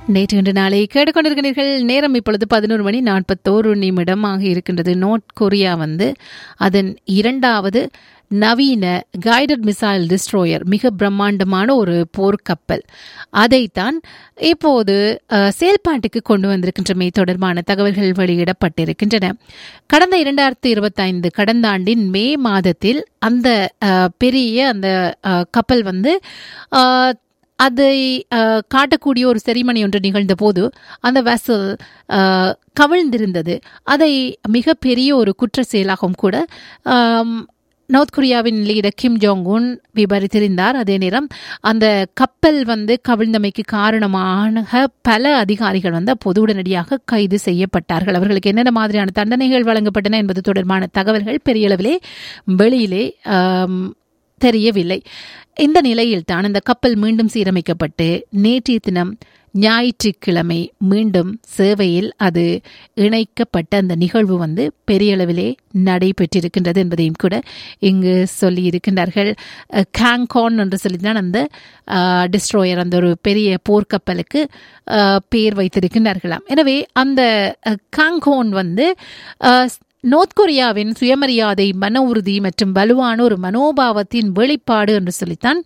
நேற்று இன்று நாளை கேட்டுக்கொண்டிருக்கிறீர்கள் நேரம் இப்பொழுது பதினோரு மணி நாற்பத்தோரு நிமிடமாக இருக்கின்றது நோர்த் கொரியா வந்து அதன் இரண்டாவது நவீன கைடட் மிசைல் டிஸ்ட்ரோயர் மிக பிரம்மாண்டமான ஒரு போர்க்கப்பல் அதைத்தான் இப்போது அஹ், செயல்பாட்டுக்கு கொண்டு வந்திருக்கின்றமை தொடர்பான தகவல்கள் வெளியிடப்பட்டிருக்கின்றன கடந்த இரண்டாயிரத்தி இருபத்தைந்து கடந்த ஆண்டின் மே மாதத்தில் அந்த அஹ், பெரிய அந்த அஹ், கப்பல் வந்து அஹ், அதை அஹ், காட்டக்கூடிய ஒரு செரிமனி ஒன்று நிகழ்ந்த போது அந்த வெசல் கவிழ்ந்திருந்தது அதை மிகப்பெரிய ஒரு குற்ற செயலாகவும் கூட ஆம், நோர்த் கொரியாவின் லீடர் கிம் ஜோங் உன் விபரித்திருந்தார் அதே நேரம் அந்த கப்பல் வந்து கவிழ்ந்தமைக்கு காரணமான பல அதிகாரிகள் வந்து அப்போது உடனடியாக கைது செய்யப்பட்டார்கள் அவர்களுக்கு என்னென்ன மாதிரியான தண்டனைகள் வழங்கப்பட்டன என்பது தொடர்பான தகவல்கள் பெரிய அளவிலே வெளியிலே ஆம், தெரியவில்லை இந்த நிலையில் தான் இந்த கப்பல் மீண்டும் சீரமைக்கப்பட்டு நேற்றைய தினம் ஞாயிற்றுக்கிழமை மீண்டும் சேவையில் அது இணைக்கப்பட்ட அந்த நிகழ்வு வந்து பெரிய அளவிலே நடைபெற்றிருக்கின்றது என்பதையும் கூட இங்கு சொல்லி இருக்கின்றார்கள் கேங்கான் என்று சொல்லித்தான் அந்த டிஸ்ட்ரோயர் அந்த ஒரு பெரிய போர்க்கப்பலுக்கு அஹ், பேர் வைத்திருக்கின்றார்களாம் எனவே அந்த காங்கோன் வந்து அஹ், நோர்த் கொரியாவின் சுயமரியாதை மன உறுதி மற்றும் வலுவான ஒரு மனோபாவத்தின் வெளிப்பாடு என்று சொல்லித்தான்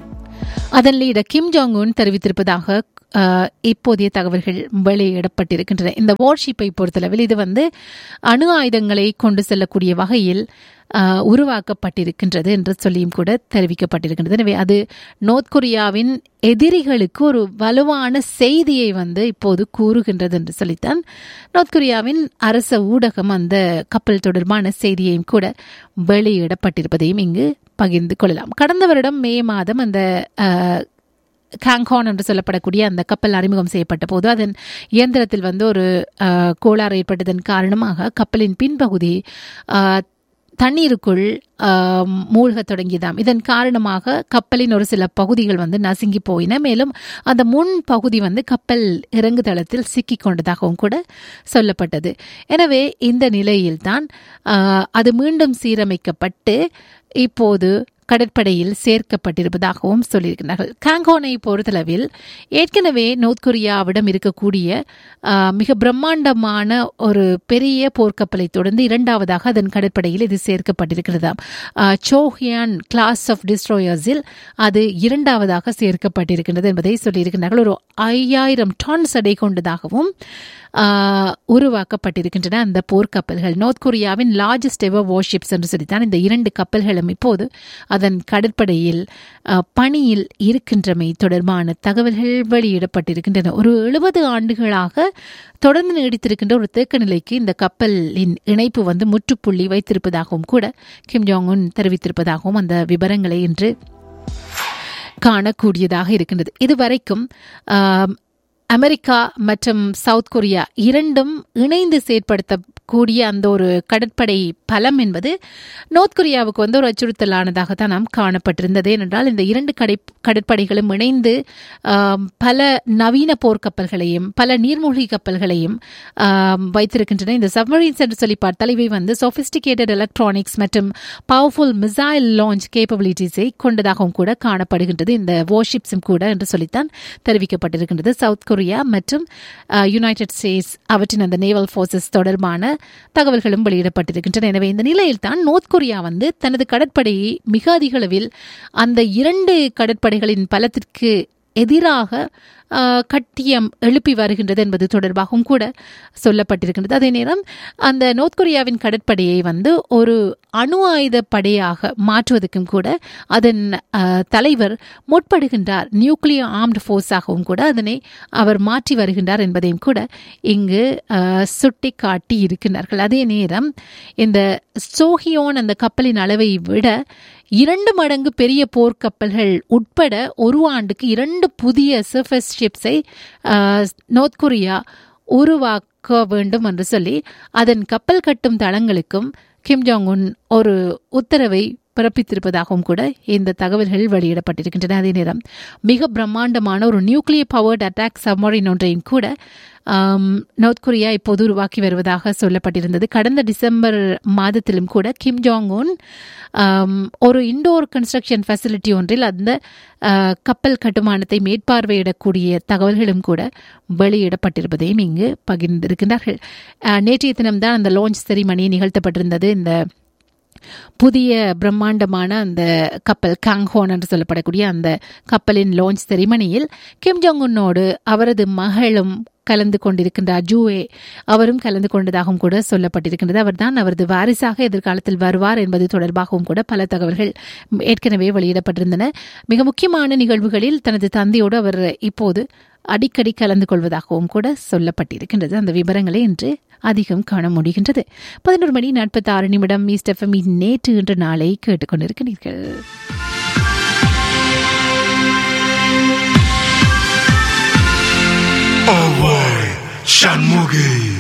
அதன் லீடர் கிம் ஜாங் உன் தெரிவித்திருப்பதாக அஹ், இப்போதைய தகவல்கள் வெளியிடப்பட்டிருக்கின்றன இந்த வார்ஷிப்பை பொறுத்தளவில் இது வந்து அணு ஆயுதங்களை கொண்டு செல்லக்கூடிய வகையில் அஹ், உருவாக்கப்பட்டிருக்கின்றது என்று சொல்லியும் கூட தெரிவிக்கப்பட்டிருக்கின்றது எனவே அது நோர்த் கொரியாவின் எதிரிகளுக்கு ஒரு வலுவான செய்தியை வந்து இப்போது கூறுகின்றது என்று சொல்லித்தான் நோர்த் கொரியாவின் அரச ஊடகம் அந்த கப்பல் தொடர்பான செய்தியையும் கூட வெளியிடப்பட்டிருப்பதையும் இங்கு பகிர்ந்து கொள்ளலாம் கடந்த வருடம் மே மாதம் அந்த அஹ், காங்கான் என்று சொல்லப்படக்கூடிய அந்த கப்பல் அறிமுகம் செய்யப்பட்ட போது அதன் இயந்திரத்தில் வந்து ஒரு அஹ், கோளாறு ஏற்பட்டதன் காரணமாக கப்பலின் பின்பகுதி அஹ், தண்ணீருக்குள் ஆம், மூழ்கத் தொடங்கியதாம் இதன் காரணமாக கப்பலின் ஒரு சில பகுதிகள் வந்து நசுங்கி போயின மேலும் அந்த முன் பகுதி வந்து கப்பல் இறங்குதளத்தில் சிக்கிக் கொண்டதாகவும் கூட சொல்லப்பட்டது எனவே இந்த நிலையில்தான் ஆ, அது மீண்டும் சீரமைக்கப்பட்டு இப்போது கடற்படையில் சேர்க்கப்பட்டிருப்பதாகவும் சொல்லியிருக்கிறார்கள் காங்கோனை பொறுத்தளவில் ஏற்கனவே நோர்த் கொரியாவிடம் இருக்கக்கூடிய ஆ, மிக பிரம்மாண்டமான ஒரு பெரிய போர்க்கப்பலை தொடர்ந்து இரண்டாவதாக அதன் கடற்படையில் இது சேர்க்கப்பட்டிருக்கிறதாம் ஆ, சோஹியான் கிளாஸ் ஆஃப் டிஸ்ட்ராயர்ஸில் அது இரண்டாவதாக சேர்க்கப்பட்டிருக்கின்றது என்பதை சொல்லியிருக்கிறார்கள் ஒரு ஐயாயிரம் டான்ஸ் எடை கொண்டதாகவும் ஆ, உருவாக்கப்பட்டிருக்கின்றன அந்த போர்க்கப்பல்கள் நோர்த் கொரியாவின் லார்ஜஸ்ட் எவர் வார்ஷிப்ஸ் என்று சொல்லித்தான் இந்த இரண்டு கப்பல்களும் இப்போது அதன் கடற்படையில் ஆ, பணியில் இருக்கின்றமை தொடர்பான தகவல்கள் வெளியிடப்பட்டிருக்கின்றன ஒரு எழுபது ஆண்டுகளாக தொடர்ந்து நீடித்திருக்கின்ற ஒரு தேக்க நிலைக்கு இந்த கப்பலின் இணைப்பு வந்து முற்றுப்புள்ளி வைத்திருப்பதாகவும் கூட கிம் ஜாங் உன் தெரிவித்திருப்பதாகவும் அந்த விவரங்களை இன்று காணக்கூடியதாக இருக்கின்றது இதுவரைக்கும் ஆம், அமெரிக்கா மற்றும் சவுத் கொரியா இரண்டும் இணைந்து செயற்படுத்தக்கூடிய அந்த ஒரு கடற்படை பலம் என்பது நோர்த் கொரியாவுக்கு வந்து ஒரு அச்சுறுத்தலானதாக தான் நாம் காணப்பட்டிருந்தது ஏனென்றால் இந்த இரண்டு கடை கடற்படைகளும் இணைந்து ஆம், பல நவீன போர்க்கப்பல்களையும் பல நீர்மூழ்கி கப்பல்களையும் ஆம், வைத்திருக்கின்றன இந்த சப்மரீன்ஸ் என்று சொல்லி பார்த்தால் இவை வந்து சொபிஸ்டிகேட்டட் எலக்ட்ரானிக்ஸ் மற்றும் பவர்ஃபுல் மிசைல் லான்ச் கேப்பபிலிட்டிஸை கொண்டதாகவும் கூட காணப்படுகின்றது இந்த வார்ஷிப்ஸும் கூட என்று சொல்லித்தான் தெரிவிக்கப்பட்டிருக்கின்றது சவுத் கொரியா மற்றும் யுனைடெட் ஸ்டேட்ஸ் அவற்றின் அந்த நேவல் ஃபோர்ஸஸ் தொடர்பான தகவல்களும் வெளியிடப்பட்டிருக்கின்றன எனவே இந்த நிலையில் தான் நோர்த் கொரியா வந்து தனது கடற்படையை மிக அதிக அளவில் அந்த இரண்டு கடற்படைகளின் பலத்திற்கு எதிராக ஆஹ், கட்டியம் எழுப்பி வருகின்றது என்பது தொடர்பாகவும் கூட சொல்லப்பட்டிருக்கின்றது அதே நேரம் அந்த நோர்த் கொரியாவின் கடற்படையை வந்து ஒரு அணு ஆயுத படையாக மாற்றுவதற்கும் கூட அதன் ஆஹ், தலைவர் முற்படுகின்றார் நியூக்ளியர் ஆர்ம்டு ஃபோர்ஸாகவும் கூட அதனை அவர் மாற்றி வருகின்றார் என்பதையும் கூட இங்கு ஆஹ், சுட்டி காட்டி இருக்கின்றார்கள் அதே நேரம் இந்த சோஹியோன் அந்த கப்பலின் அளவை விட இரண்டு மடங்கு பெரிய போர்க்கப்பல்கள் உட்பட ஒரு ஆண்டுக்கு இரண்டு புதிய சர்ஃபேஸ் ஷிப்ஸை நோர்த் கொரியா உருவாக்க வேண்டும் என்று சொல்லி அதன் கப்பல் கட்டும் தளங்களுக்கும் கிம் ஜாங் உன் ஒரு உத்தரவை பிறப்பித்திருப்பதாகவும் கூட இந்த தகவல்கள் வெளியிடப்பட்டிருக்கின்றன அதே நேரம் மிக பிரம்மாண்டமான ஒரு நியூக்ளியர் பவர்ட் அட்டாக் சப்மரின் ஒன்றையும் கூட நவுத் கொரியா இப்போது உருவாக்கி வருவதாக சொல்லப்பட்டிருந்தது கடந்த டிசம்பர் மாதத்திலும் கூட கிம் ஜாங் உன் ஒரு இண்டோர் கன்ஸ்ட்ரக்ஷன் ஃபெசிலிட்டி ஒன்றில் அந்த கப்பல் கட்டுமானத்தை மேற்பார்வையிடக்கூடிய தகவல்களும் கூட வெளியிடப்பட்டிருப்பதையும் இங்கு பகிர்ந்திருக்கின்றார்கள் நேற்றைய தினம்தான் அந்த லான்ச் செரிமனி நிகழ்த்தப்பட்டிருந்தது இந்த புதிய பிரம்மாண்டமான அந்த கப்பல் காங்ஹோன் என்று சொல்லப்படக்கூடிய அந்த கப்பலின் லான்ச் செரிமனியில் கிம் ஜோங் உன்னோடு அவரது மகளும் கலந்து கொண்டிருக்கின்றார் ஜூவே அவரும் கலந்து கொண்டதாகவும் கூட சொல்லப்பட்டிருக்கின்றது அவர்தான் அவரது வாரிசாக எதிர்காலத்தில் வருவார் என்பது தொடர்பாகவும் கூட பல தகவல்கள் ஏற்கனவே வெளியிடப்பட்டிருந்தன மிக முக்கியமான நிகழ்வுகளில் தனது தந்தையோடு அவர் இப்போது அடிக்கடி கலந்து கொள்வதாகவும் கூட சொல்லப்பட்டிருக்கின்றது அந்த விவரங்களை இன்று அதிகம் காண முடிகின்றது பதினோரு மணி நாற்பத்தி ஆறு நிமிடம் ஈஸ்ட் எஃப்எம் நேற்று இன்று நாளை கேட்டுக்கொண்டிருக்கிறீர்கள் Alright, Shanmugi.